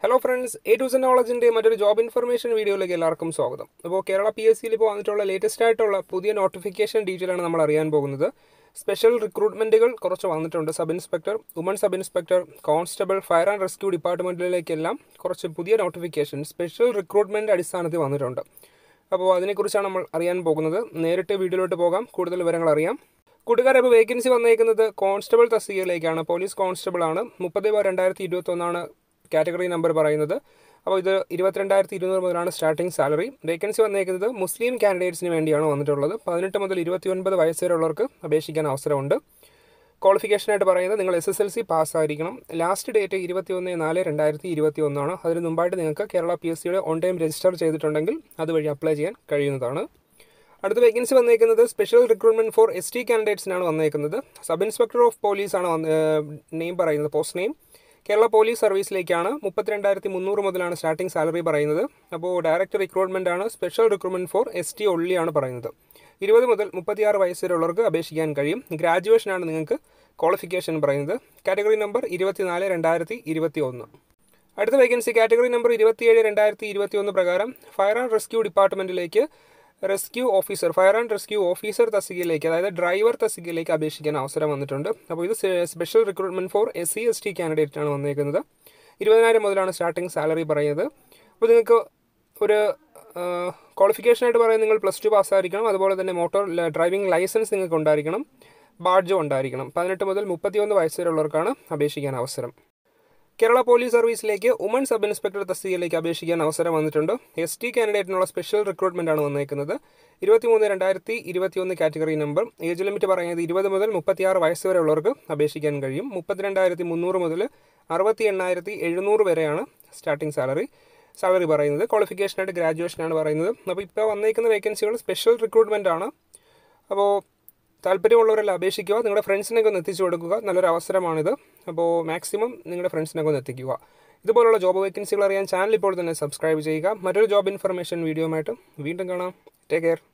hello friends A to Z നോളജിൻ്റെ മറ്റൊരു job information വീഡിയോയിലേക്ക് എല്ലാവർക്കും സ്വാഗതം അപ്പോൾ കേരള പി എസ് സിയിൽ ഇപ്പോൾ വന്നിട്ടുള്ള ലേറ്റസ്റ്റ് ആയിട്ടുള്ള പുതിയ നോട്ടിഫിക്കേഷൻ ഡീറ്റെയിലാണ് നമ്മൾ അറിയാൻ പോകുന്നത് സ്പെഷ്യൽ റിക്രൂട്ട്മെൻറ്റുകൾ കുറച്ച് വന്നിട്ടുണ്ട് sub inspector woman sub inspector constable fire and rescue ഡിപ്പാർട്ട്മെൻറ്റിലേക്കെല്ലാം കുറച്ച് പുതിയ നോട്ടിഫിക്കേഷൻ സ്പെഷ്യൽ റിക്രൂട്ട്മെൻറ്റ് അടിസ്ഥാനത്തിൽ വന്നിട്ടുണ്ട് അപ്പോൾ അതിനെക്കുറിച്ചാണ് നമ്മൾ അറിയാൻ പോകുന്നത് നേരിട്ട് വീഡിയോയിലോട്ട് പോകാം കൂടുതൽ വിവരങ്ങൾ അറിയാം കൂട്ടുകാരെ ഇപ്പോൾ വേക്കൻസി വന്നേക്കുന്നത് കോൺസ്റ്റബിൾ തസ്തികയിലേക്കാണ് പോലീസ് കോൺസ്റ്റബിൾ ആണ് മുപ്പത് ബാർ രണ്ടായിരത്തി ഇരുപത്തൊന്നാണ് കാറ്റഗറി നമ്പർ പറയുന്നത് അപ്പോൾ ഇത് ഇരുപത്തിരണ്ടായിരത്തി ഇരുന്നൂറ് മുതലാണ് സ്റ്റാർട്ടിംഗ് സാലറി വേക്കൻസി വന്നേക്കുന്നത് മുസ്ലിം കാൻഡിഡേറ്റ്സിന് വേണ്ടിയാണ് വന്നിട്ടുള്ളത് പതിനെട്ട് മുതൽ ഇരുപത്തിയൊൻപത് വയസ്സ് വരെയുള്ളവർക്ക് അപേക്ഷിക്കാൻ അവസരമുണ്ട് ക്വാളിഫിക്കേഷനായിട്ട് പറയുന്നത് നിങ്ങൾ എസ് എസ് എൽ സി പാസ്സായിരിക്കണം ലാസ്റ്റ് ഡേറ്റ് ഇരുപത്തി ഒന്ന് നാല് രണ്ടായിരത്തി ഇരുപത്തി ഒന്നാണ് അതിന് മുമ്പായിട്ട് നിങ്ങൾക്ക് കേരള പി എസ് സിയുടെ ഓൺ ടൈം രജിസ്റ്റർ ചെയ്തിട്ടുണ്ടെങ്കിൽ അതുവഴി അപ്ലൈ ചെയ്യാൻ കഴിയുന്നതാണ് അടുത്ത വേക്കൻസി വന്നേക്കുന്നത് special recruitment for S T കാൻഡിഡേറ്റ്സിനാണ് വന്നേക്കുന്നത് സബ് ഇൻസ്പെക്ടർ ഓഫ് പോലീസ് ആണ് നെയിം പറയുന്നത് പോസ്റ്റ് നെയിം കേരള പോലീസ് സർവീസിലേക്കാണ് മുപ്പത്തിരണ്ടായിരത്തി മുന്നൂറ് മുതലാണ് സ്റ്റാർട്ടിംഗ് സാലറി പറയുന്നത് അപ്പോൾ ഡയറക്റ്റ് റിക്രൂട്ട്മെന്റ് ആണ് special recruitment for S T ഒള്ളിയാണ് പറയുന്നത് ഇരുപത് മുതൽ മുപ്പത്തിയാറ് വയസ്സ് വരെയുള്ളവർക്ക് അപേക്ഷിക്കാൻ കഴിയും ഗ്രാജുവേഷനാണ് നിങ്ങൾക്ക് ക്വാളിഫിക്കേഷൻ പറയുന്നത് കാറ്റഗറി നമ്പർ ഇരുപത്തിനാല് രണ്ടായിരത്തി ഇരുപത്തി ഒന്ന് അടുത്ത വേക്കൻസി കാറ്റഗറി നമ്പർ ഇരുപത്തിയേഴ് രണ്ടായിരത്തി ഇരുപത്തി ഒന്ന് പ്രകാരം ഫയർ ആൻഡ് റെസ്ക്യൂ ഡിപ്പാർട്ട്മെൻറ്റിലേക്ക് rescue officer fire and rescue officer തസ്തികയിലേക്ക് അതായത് ഡ്രൈവർ തസ്തികയിലേക്ക് അപേക്ഷിക്കാൻ അവസരം വന്നിട്ടുണ്ട് അപ്പോൾ ഇത് special recruitment for S C S T candidate ആണ് വന്നേക്കുന്നത് ഇരുപതിനായിരം മുതലാണ് സ്റ്റാർട്ടിംഗ് സാലറി പറയുന്നത് അപ്പോൾ നിങ്ങൾക്ക് ഒരു ക്വാളിഫിക്കേഷനായിട്ട് പറയുന്നത് നിങ്ങൾ പ്ലസ് ടു പാസ്സായിരിക്കണം അതുപോലെ തന്നെ മോട്ടോർ ഡ്രൈവിംഗ് ലൈസൻസ് നിങ്ങൾക്ക് ഉണ്ടായിരിക്കണം ബാഡ്ജും ഉണ്ടായിരിക്കണം പതിനെട്ട് മുതൽ മുപ്പത്തിയൊന്ന് വയസ്സ് വരെയുള്ളവർക്കാണ് അപേക്ഷിക്കാൻ അവസരം കേരള പോലീസ് സർവീസിലേക്ക് ഉമൺ സബ് ഇൻസ്പെക്ടർ തസ്തികയിലേക്ക് അപേക്ഷിക്കാൻ അവസരം വന്നിട്ടുണ്ട് എസ് ടി കാൻഡിഡേറ്റിനുള്ള സ്പെഷ്യൽ റിക്രൂട്ട്മെന്റ് ആണ് വന്നേക്കുന്നത് ഇരുപത്തിമൂന്ന് രണ്ടായിരത്തി ഇരുപത്തിയൊന്ന് കാറ്റഗറി നമ്പർ ഏജ് ലിമിറ്റ് പറയുന്നത് ഇരുപത് മുതൽ മുപ്പത്തിയാറ് വയസ്സ് വരെ ഉള്ളവർക്ക് അപേക്ഷിക്കാൻ കഴിയും മുപ്പത്തിരണ്ടായിരത്തി മുന്നൂറ് മുതൽ അറുപത്തി എണ്ണായിരത്തി എഴുന്നൂറ് വരെയാണ് സ്റ്റാർട്ടിംഗ് സാലറി സാലറി പറയുന്നത് ക്വാളിഫിക്കേഷനായിട്ട് ഗ്രാജുവേഷനാണ് പറയുന്നത് അപ്പോൾ ഇപ്പോൾ വന്നേക്കുന്ന വേക്കൻസികൾ സ്പെഷ്യൽ റിക്രൂട്ട്മെൻ്റ് ആണ് അപ്പോൾ താല്പര്യമുള്ളവരെല്ലാം അപേക്ഷിക്കുക നിങ്ങളുടെ ഫ്രണ്ട്സിനൊക്കെ ഒന്ന് എത്തിച്ചു കൊടുക്കുക നല്ലൊരു അവസരമാണിത് അപ്പോൾ മാക്സിമം നിങ്ങളുടെ ഫ്രണ്ട്സിനൊക്കെ ഒന്ന് എത്തിക്കുക ഇതുപോലുള്ള ജോബ് വേക്കൻസികൾ അറിയാൻ ചാനൽ ഇപ്പോൾ തന്നെ സബ്സ്ക്രൈബ് ചെയ്യുക മറ്റൊരു ജോബ് ഇൻഫർമേഷൻ വീഡിയോയുമായിട്ട് വീണ്ടും കാണാം ടേക്ക് കെയർ